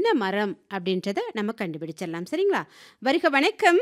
என்ன மரம் அப்படின்றத நம்ம கண்டுபிடிச்சிடலாம் சரிங்களா வருக வணக்கம்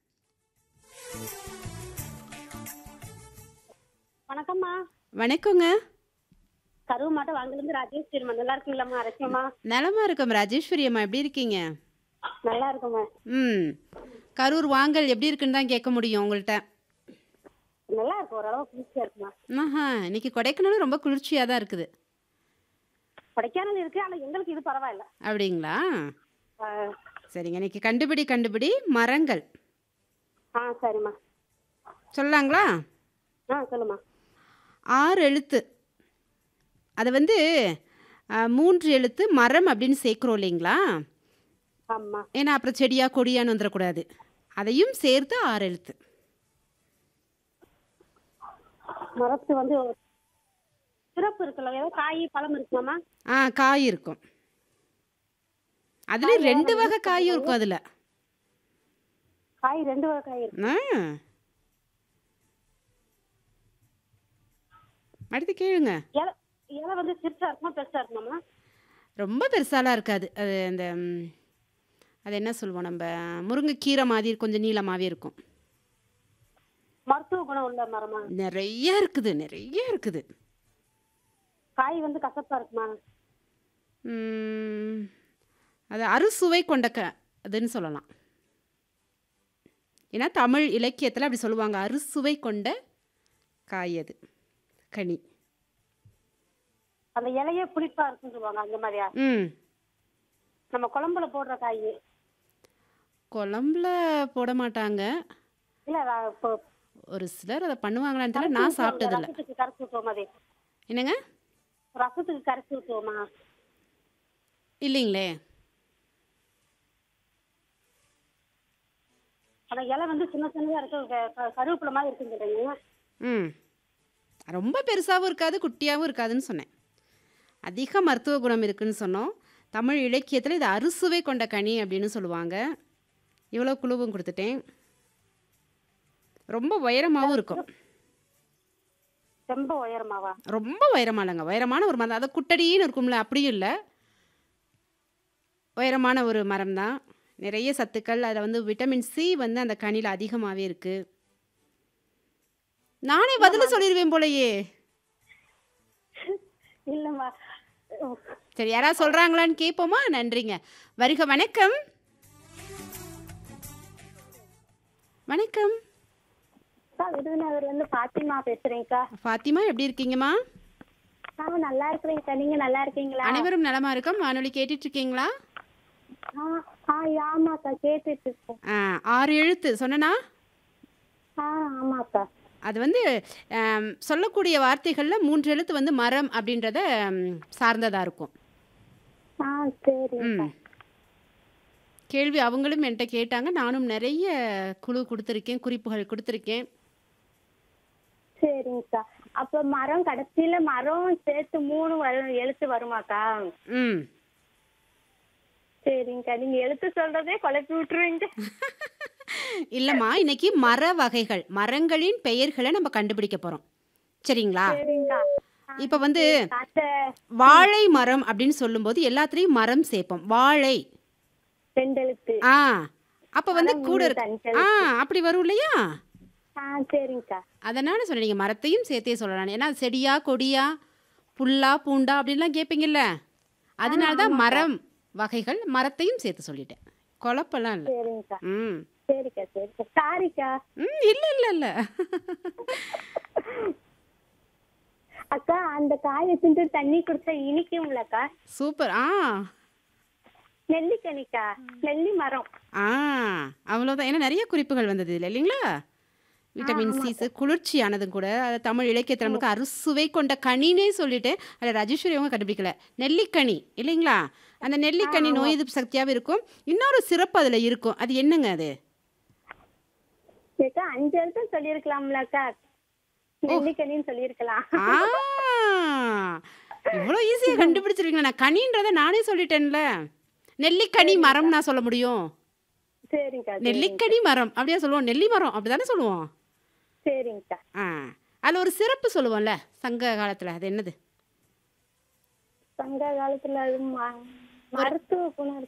வணக்கம்மா வணக்கங்க கருவு மாட்டை வாங்கிலிருந்து ராஜேஷ் திருமா நல்லா இருக்கீங்களாம்மா அரசியம்மா நலமா இருக்கோம் ராஜேஸ்வரி அம்மா எப்படி இருக்கீங்க நல்லா இருக்கும்மா ம் கரூர் வாங்கல் எப்படி இருக்குன்னு தான் கேட்க முடியும் உங்கள்கிட்ட நல்லா இருக்கும் ஓரளவு குளிர்ச்சியா இருக்குமா ஆஹா இன்னைக்கு கொடைக்கானலும் ரொம்ப குளிர்ச்சியாக தான் இருக்குது கொடைக்கானல் இருக்கு ஆனா எங்களுக்கு இது பரவாயில்ல அப்படிங்களா ஆ, சரிங்க இன்னைக்கு கண்டுபிடி கண்டுபிடி மரங்கள் ஆ சரிம்மா சொல்லலாங்களா ஆ சொல்லுமா ஆறு எழுத்து அதை வந்து ஆ, மூன்று எழுத்து மரம் அப்படின்னு சேர்க்குறோம் இல்லைங்களா ஆமா ஏன்னா அப்புறம் செடியா கொடியான்னு வந்துடக்கூடாது அதையும் சேர்த்து ஆறு எழுத்து மரத்து வந்து ஒரு சிறப்பு இருக்குல்ல ஏதோ காய் பழம் இருக்குமாம்மா ஆ காய் இருக்கும் அதுல ரெண்டு வகை காயும் இருக்கும் அதில் காய் ரெண்டு வகை காய் இருக்கு ஆ அடுத்து கேளுங்க இலை இலை வந்து சிறுசா இருக்குமா பெருசா இருக்குமாம்மா ரொம்ப பெருசாலாம் இருக்காது அது அந்த ம், அது என்ன சொல்லுவோம் நம்ம முருங்கைக்கீரை மாதிரி கொஞ்சம் நீளமாகவே இருக்கும் மருத்துவ குணம் உள்ள மரமா நிறைய இருக்குது நிறைய இருக்குது காய் வந்து கசப்பா இருக்குமா ம், அது அறுசுவை கொண்ட க அதுன்னு சொல்லலாம் ஏன்னா தமிழ் இலக்கியத்தில் அப்படி சொல்லுவாங்க அறுசுவை கொண்ட காய் அது கனி அந்த இலையே புளிப்பா இருக்குன்னு சொல்லுவாங்க அந்த மாதிரியா ம் நம்ம குழம்புல போடுற காய் குழம்புல போட மாட்டாங்க இல்ல அதான் இப்போ ஒரு சிலர் அதை பண்ணுவாங்களான்னு தெரியல நான் சாப்பிட்டதில்ல ரசத்துக்கு கரைச்சி விட்டுவோம் அதே என்னங்க ரசத்துக்கு கரைச்சி விட்டுவோமா இல்லைங்களே ஆனா இலை வந்து சின்ன சின்னதா இருக்கு க- க- கருவேப்பிலை மாதிரி இருக்குன்னு சொல்றீங்க ம் ரொம்ப பெருசாகவும் இருக்காது குட்டியாகவும் இருக்காதுன்னு சொன்னேன் அதிக மருத்துவ குணம் இருக்குன்னு சொன்னோம் தமிழ் இலக்கியத்தில் இது அறுசுவை கொண்ட கனி அப்படின்னு சொல்லுவாங்க இவ்வளோ குழுவும் கொடுத்துட்டேன் ரொம்ப உயரமாகவும் இருக்கும் ரொம்ப உயரமாவா ரொம்ப உயரமா இல்லைங்க உயரமான ஒரு மரம் அதை குட்டடின்னு இருக்கும்ல அப்படியும் இல்லை உயரமான ஒரு மரம் தான் நிறைய சத்துக்கள் அதில் வந்து விட்டமின் சி வந்து அந்த கனியில் அதிகமாகவே இருக்குது நானே பதில் சொல்லிடுவேன் போலயே இல்லம்மா சரி யாராவது சொல்கிறாங்களான்னு கேட்போமா நன்றிங்க வருக வணக்கம் வணக்கம் விருதுநகர் வந்து பாத்திமா பேசுறேன்க்கா ஃபாத்திமா எப்படி இருக்கீங்கம்மா நான் நல்லா இருக்கிறேன்க்கா நீங்க நல்லா இருக்கீங்களா அனைவரும் நலமா இருக்கோம் வானொலி கேட்டுட்டு இருக்கீங்களா ஆ ஆ ஆமாக்கா கேட்டுட்டு இருக்கேன் ஆ, ஆறு எழுத்து சொன்னனா ஆ ஆமாக்கா அது வந்து ஆம், சொல்லக்கூடிய வார்த்தைகளில் மூன்று எழுத்து வந்து மரம் அப்படின்றத சார்ந்ததாக இருக்கும் ஆ சரி ம் கேள்வி அவங்களும் என்கிட்ட கேட்டாங்க நானும் நிறைய குழு கொடுத்துருக்கேன் குறிப்புகள் கொடுத்துருக்கேன் சரிங்கக்கா அப்ப மரம் கடைசியில மரம் சேர்த்து மூணு வரு- எழுத்து வருமாக்கா ம் சரிங்கக்கா நீங்க எழுத்து சொல்றதே குழப்பி விட்டுருவீங்க இல்லைம்மா இன்னைக்கு மர வகைகள் மரங்களின் பெயர்களை நம்ம கண்டுபிடிக்க போகிறோம் சரிங்களா சரிங்கக்கா இப்போ வந்து அந்த வாழை மரம் அப்படின்னு சொல்லும்போது எல்லாத்துலேயும் மரம் சேர்ப்போம் வாழை ரெண்டு எழுத்து ஆ அப்போ வந்து கூட இருக்கு அஞ்சு ஆ அப்படி வரும் இல்லையா ஆ சரிங்கக்கா அதனால சொன்னேன் நீங்கள் மரத்தையும் சேர்த்தே சொல்லலாம் ஏன்னா அது செடியா கொடியா புல்லா பூண்டா அப்படின்லாம் கேட்பீங்கல்ல அதனால தான் மரம் வகைகள் மரத்தையும் சேர்த்து சொல்லிட்டேன் குழப்பம்லாம் இல்லை சரிங்கக்கா ம் சரிக்கா சரிக்கா சாரிக்கா ம் இல்லை இல்லை இல்லை அக்கா அந்த காயை தின்று தண்ணி குடிச்சா இனிக்கும்லக்கா சூப்பர் ஆ நெல்லிக்கனிக்கா நெல்லி மரம் ஆ அவ்வளோதான் ஏன்னா நிறைய குறிப்புகள் வந்தது இல்லை இல்லைங்களா விட்டமின் சிஸ் குளிர்ச்சியானதும் கூட அது தமிழ் இலக்கியத்தில் நமக்கு அறுசுவை கொண்ட கனினே சொல்லிட்டு அதில் ராஜேஸ்வரி அவங்க கண்டுபிடிக்கல நெல்லிக்கனி இல்லைங்களா அந்த நெல்லிக்கனி நோய் எதிர்ப்பு சக்தியாகவும் இருக்கும் இன்னொரு சிறப்பு அதில் இருக்கும் அது என்னங்க அது ஏக்கா அஞ்சு எழுத்து சொல்லியிருக்கலாம்லக்கா நெல்லிக்கனின்னு சொல்லியிருக்கலாம் ஆ இவ்வளோ ஈஸியாக கண்டுபிடிச்சிருக்கீங்களா நான் கனின்றதை நானே சொல்லிட்டேன்ல நெல்லிக்கனி மரம் நான் சொல்ல முடியும் சரிங்கக்கா சரி. நெல்லிக்கனி மரம் அப்படியா சொல்லுவோம் நெல்லி மரம் அப்படிதானே சொல்லுவோம் சரிங்கக்கா ஆ அதில் ஒரு சிறப்பு சொல்லுவோம்ல சங்க காலத்தில் அது என்னது சங்க காலத்துல அது ம- மருத்துவ குணம்